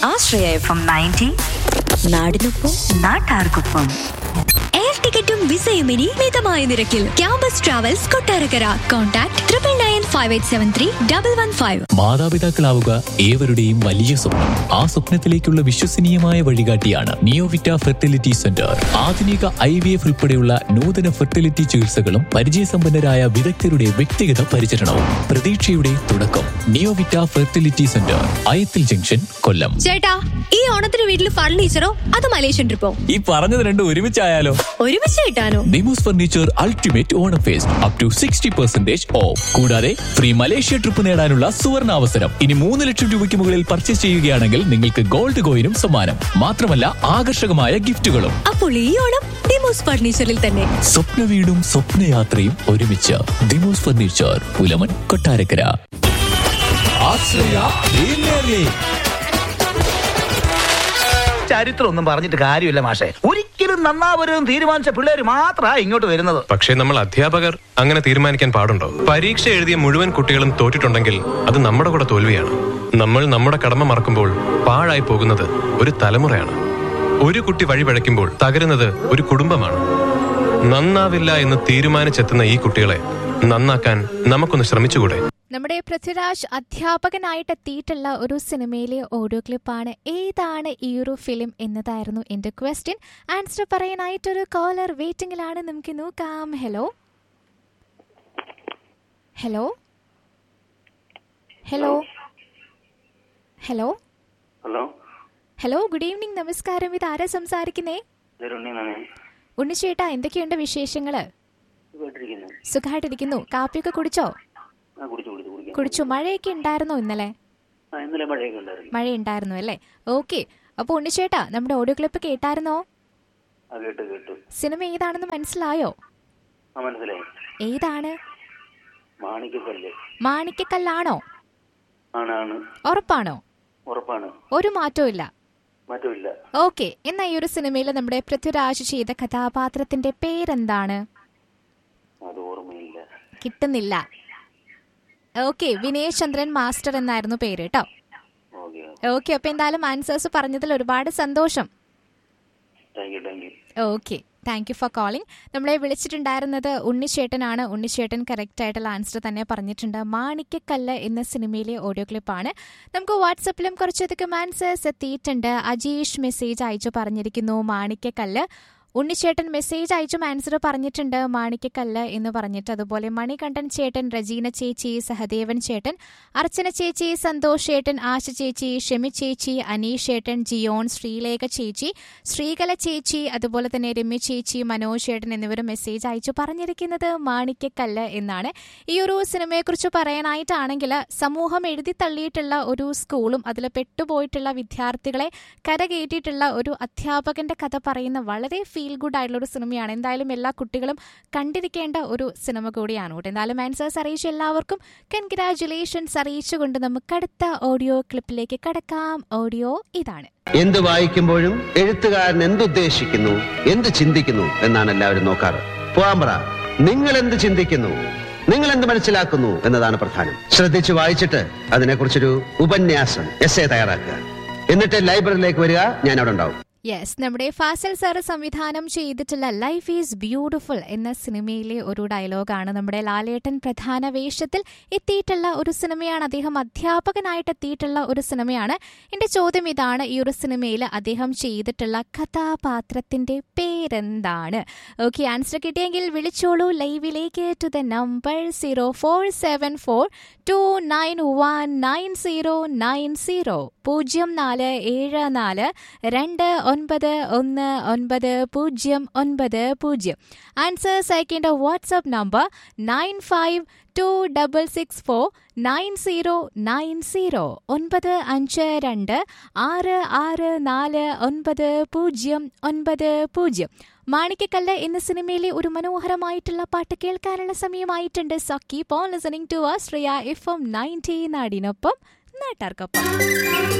ആശ്രയ F M ninety നാടിനൊപ്പം നാട്ടാർക്കൊപ്പം air ടിക്കറ്റും വിസയും ഇനി മിതമായ നിരക്കിൽ campus travels Kottarakkara contact triple nine five eight seven three double one five മാതാപിതാക്കളാവുക ഏവരുടെയും വലിയ സ്വപ്നം ആ സ്വപ്നത്തിലേക്കുള്ള വിശ്വസനീയമായ വഴികാട്ടിയാണ് നിയോവിറ്റ ഫെർട്ടിലിറ്റി സെന്റർ ആധുനിക ഐ വി എഫ് ഉൾപ്പെടെയുള്ള നൂതന ഫെർട്ടിലിറ്റി ചികിത്സകളും പരിചയസമ്പന്നരായ വിദഗ്ധരുടെ വ്യക്തിഗത പരിചരണവും പ്രതീക്ഷയുടെ തുടക്കം Neovita fertility centre Ayathil junction Kollam ചേട്ടാ ഈ ഓണത്തിന് വീട്ടിൽ ഫർണിച്ചറോ അത് മലേഷ്യൻ ട്രിപ്പോ ഈ പറഞ്ഞത് രണ്ടും ഒരുമിച്ചായാലോ ഒരുമിച്ച് കിട്ടാനോ Nimos furniture ultimate Onam fest up to sixty percentage off കൂടാതെ ഫ്രീ മലേഷ്യ ട്രിപ്പ് നേടാനുള്ള സുവർണ അവസരം ഇനി മൂന്ന് ലക്ഷം രൂപയ്ക്ക് മുകളിൽ പർച്ചേസ് ചെയ്യുകയാണെങ്കിൽ നിങ്ങൾക്ക് ഗോൾഡ് കോയിനും സമ്മാനം മാത്രമല്ല ആകർഷകമായ ഗിഫ്റ്റുകളും അപ്പോൾ ഈ ഓണം ഡിമോസ് ഫർണിച്ചറിൽ തന്നെ സ്വപ്ന വീടും സ്വപ്നയാത്രയും ഒരുമിച്ച് ദിമോസ് ഫർണിച്ചർ പുലമൻ കൊട്ടാരക്കര ചരിത്രം ഒന്നും പറഞ്ഞിട്ട് കാര്യമില്ല മാഷെ ഒരിക്കലും നന്നാവരും തീരുമാനിച്ച പിള്ളേര് മാത്രമാ ഇങ്ങോട്ട് വരുന്നത് പക്ഷേ നമ്മൾ അധ്യാപകർ അങ്ങനെ തീരുമാനിക്കാൻ പാടുണ്ടോ പരീക്ഷ എഴുതിയ മുഴുവൻ കുട്ടികളും തോറ്റിട്ടുണ്ടെങ്കിൽ അത് നമ്മുടെ കൂടെ തോൽവിയാണ് നമ്മൾ നമ്മുടെ കടമ മറക്കുമ്പോൾ പാഴായി പോകുന്നത് ഒരു തലമുറയാണ് ഒരു കുട്ടി വഴിപഴയ്ക്കുമ്പോൾ തകരുന്നത് ഒരു കുടുംബമാണ് നന്നാവില്ല എന്ന് തീരുമാനിച്ചെത്തുന്ന ഈ കുട്ടികളെ നന്നാക്കാൻ നമുക്കൊന്ന് ശ്രമിച്ചുകൂടെ നമ്മുടെ പൃഥ്വിരാജ് അധ്യാപകനായിട്ട് എത്തിയിട്ടുള്ള ഒരു സിനിമയിലെ ഓഡിയോ ക്ലിപ്പാണ് ഏതാണ് ഈ ഒരു ഫിലിം എന്നതായിരുന്നു എന്റെ ക്വസ്റ്റ്യൻ ആൻസർ പറയാനായിട്ടൊരു കോളർ വെയിറ്റിംഗിലാണ് നമുക്ക് നോക്കാം hello hello hello hello hello hello good evening നമസ്കാരം ഇത് ആരാ സംസാരിക്കുന്നേ ഇതൊരുണ്ണിന്നാണ് ഉണ്ണിച്ചേട്ടാ എന്തൊക്കെയുണ്ട് വിശേഷങ്ങള് കേട്ടിരിക്കുന്നു സുഖമായിട്ടിരിക്കുന്നു കാപ്പിയൊക്കെ കുടിച്ചോ ആ കുടിച്ചു കുടിച്ചു കുടിക്കാം കുടിച്ചു മഴയൊക്കെ ഉണ്ടായിരുന്നോ ഇന്നലെ ആ ഇന്നലെ മഴയൊക്കെ ഉണ്ടായിരുന്നു മഴ ഉണ്ടായിരുന്നു അല്ലേ ഓക്കെ അപ്പൊ ഉണ്ണിച്ചേട്ടാ നമ്മുടെ ഓഡിയോ ക്ലിപ്പ് കേട്ടായിരുന്നോ ആ കേട്ടു കേട്ടു സിനിമ ഏതാണെന്ന് മനസ്സിലായോ ആ മനസ്സിലായി ഏതാണ് മാണിക്കക്കല്ല് മാണിക്കക്കല്ലാണോ ആണാണ് ഉറപ്പാണോ ഉറപ്പാണ് ഒരു മാറ്റവും ഇല്ല മാറ്റമില്ല ഓക്കെ എന്നാ ഈ ഒരു സിനിമയിൽ നമ്മുടെ പൃഥ്വിരാജ് ചെയ്ത കഥാപാത്രത്തിന്റെ പേരെന്താണ് അത് ഓർമ്മയില്ല കിട്ടുന്നില്ല ഓക്കെ വിനയ് ചന്ദ്രൻ മാസ്റ്റർ എന്നായിരുന്നു പേര് കേട്ടോ ഓക്കെ ഓക്കെ അപ്പൊ എന്തായാലും ആൻസേഴ്സ് പറഞ്ഞതിൽ ഒരുപാട് സന്തോഷം thank you thank you okay thank you for calling നമ്മളെ വിളിച്ചിട്ടുണ്ടായിരുന്നത് ഉണ്ണിച്ചേട്ടനാണ് ഉണ്ണിച്ചേട്ടൻ കറക്റ്റ് ആയിട്ടുള്ള ആൻസർ തന്നെ പറഞ്ഞിട്ടുണ്ട് മാണിക്കക്കല്ല് എന്ന സിനിമയിലെ ഓഡിയോ ക്ലിപ്പാണ് നമുക്ക് വാട്സപ്പിലും കുറച്ചധികം ആൻസേഴ്സ് എത്തിയിട്ടുണ്ട് അജീഷ് മെസ്സേജ് അയച്ചു പറഞ്ഞിരിക്കുന്നു മാണിക്കക്കല്ല് ഉണ്ണിച്ചേട്ടൻ മെസ്സേജ് അയച്ചും ആൻസർ പറഞ്ഞിട്ടുണ്ട് മാണിക്കക്കല്ല് എന്ന് പറഞ്ഞിട്ട് അതുപോലെ മണികണ്ഠൻ ചേട്ടൻ റജീന ചേച്ചി സഹദേവൻ ചേട്ടൻ അർച്ചന ചേച്ചി സന്തോഷ് ചേട്ടൻ ആശ ചേച്ചി ഷെമി ചേച്ചി അനീഷ് ചേട്ടൻ ജിയോൺ ശ്രീലേഖ ചേച്ചി ശ്രീകല ചേച്ചി അതുപോലെ തന്നെ രമ്യ ചേച്ചി മനോജ് ചേട്ടൻ എന്നിവർ മെസ്സേജ് അയച്ചു പറഞ്ഞിരിക്കുന്നത് മാണിക്കക്കല്ല് എന്നാണ് ഈ ഒരു സിനിമയെക്കുറിച്ച് പറയാനായിട്ടാണെങ്കിൽ സമൂഹം എഴുതി തള്ളിയിട്ടുള്ള ഒരു സ്കൂളും അതിൽ പെട്ടുപോയിട്ടുള്ള വിദ്യാർത്ഥികളെ കരകയറ്റിയിട്ടുള്ള ഒരു അധ്യാപകന്റെ കഥ പറയുന്ന വളരെ ഫീൽ ഗുഡ് ആയിട്ടുള്ള ഒരു സിനിമയാണ് എന്തായാലും എല്ലാ കുട്ടികളും കണ്ടിരിക്കേണ്ട ഒരു സിനിമ കൂടിയാണ് കേട്ടോ എന്തായാലും ആൻസേഴ്സ് അറിയിച്ച എല്ലാവർക്കും കൺഗ്രാറ്റുലേഷൻസ് അറിയിച്ചുകൊണ്ട് നമുക്ക് അടുത്ത ഓഡിയോ ക്ലിപ്പിലേക്ക് കടക്കാം ഓഡിയോ ഇതാണ് എന്ത് വായിക്കുമ്പോഴും എഴുത്തുകാരൻ എന്തുദ്ദേശിക്കുന്നു എന്ത് ചിന്തിക്കുന്നു എന്നാണ് എല്ലാവരും നോക്കാറ് പോകാൻ പറ നിങ്ങൾ എന്ത് ചിന്തിക്കുന്നു നിങ്ങൾ എന്ത് മനസ്സിലാക്കുന്നു എന്നതാണ് പ്രധാനം ശ്രദ്ധിച്ചു വായിച്ചിട്ട് അതിനെക്കുറിച്ചൊരു ഉപന്യാസം എസ് എ തയ്യാറാക്കുക എന്നിട്ട് ലൈബ്രറിയിലേക്ക് വരിക ഞാൻ അവിടെ ഉണ്ടാവും യെസ് നമ്മുടെ ഫാസൽ സാർ സംവിധാനം ചെയ്തിട്ടുള്ള ലൈഫ് ഈസ് ബ്യൂട്ടിഫുൾ എന്ന സിനിമയിലെ ഒരു ഡയലോഗാണ് നമ്മുടെ ലാലേട്ടൻ പ്രധാന വേഷത്തിൽ എത്തിയിട്ടുള്ള ഒരു സിനിമയാണ് അദ്ദേഹം അധ്യാപകനായിട്ട് എത്തിയിട്ടുള്ള ഒരു സിനിമയാണ് എന്റെ ചോദ്യം ഇതാണ് ഈ ഒരു സിനിമയിൽ അദ്ദേഹം ചെയ്തിട്ടുള്ള കഥാപാത്രത്തിന്റെ പേരെന്താണ് ഓക്കെ ആൻസർ കിട്ടിയെങ്കിൽ വിളിച്ചോളൂ ലൈവിലേക്ക് to the number zero four seven four two nine one nine zero nine zero പൂജ്യം നാല് ഏഴ് നാല് രണ്ട് ഒൻപത് ഒന്ന് ഒൻപത് പൂജ്യം ഒൻപത് പൂജ്യം ആൻസേഴ്സ് അയക്കേണ്ട WhatsApp number nine five two double six four nine zero nine zero ഒൻപത് അഞ്ച് രണ്ട് ആറ് ആറ് നാല് ഒൻപത് പൂജ്യം ഒൻപത് പൂജ്യം മാണിക്കക്കല്ല് എന്ന സിനിമയിലെ ഒരു മനോഹരമായിട്ടുള്ള പാട്ട് കേൾക്കാനുള്ള സമയമായിട്ടുണ്ട് so keep on listening to Shreeya F M ninety നാടിനൊപ്പം നാട്ടാർക്കൊപ്പം